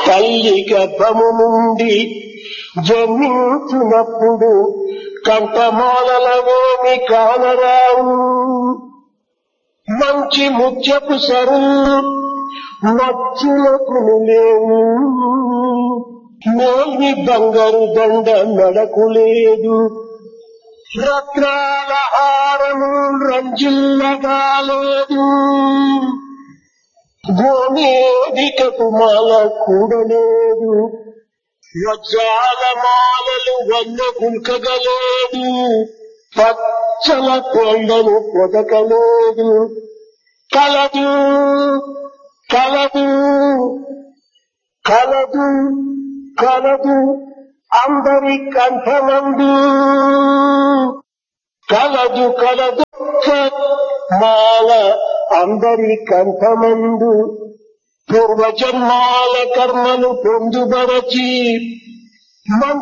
తల్లి గర్భము నుండి జన్మించినప్పుడు కంఠమాలలవేమి కానరావు మంచి ముత్యపు సరు మచ్చులకు లేవు మేల్ని బంగారు దండ నడకు లేదు రత్నాల హారము రంజిల్లగా లేదు గోమేదికపు మాల కూడలేదు వజ్రాల మాలలు వన్న గుల్కగలేదు పచ్చల కొండను పొదకలేదు కలదు కలదు కలదు కలదు అందరి కంఠమందు కలదు కలదు మాల అందరి కంఠమందు పూర్వజన్మాల కర్మను పొందుబరచి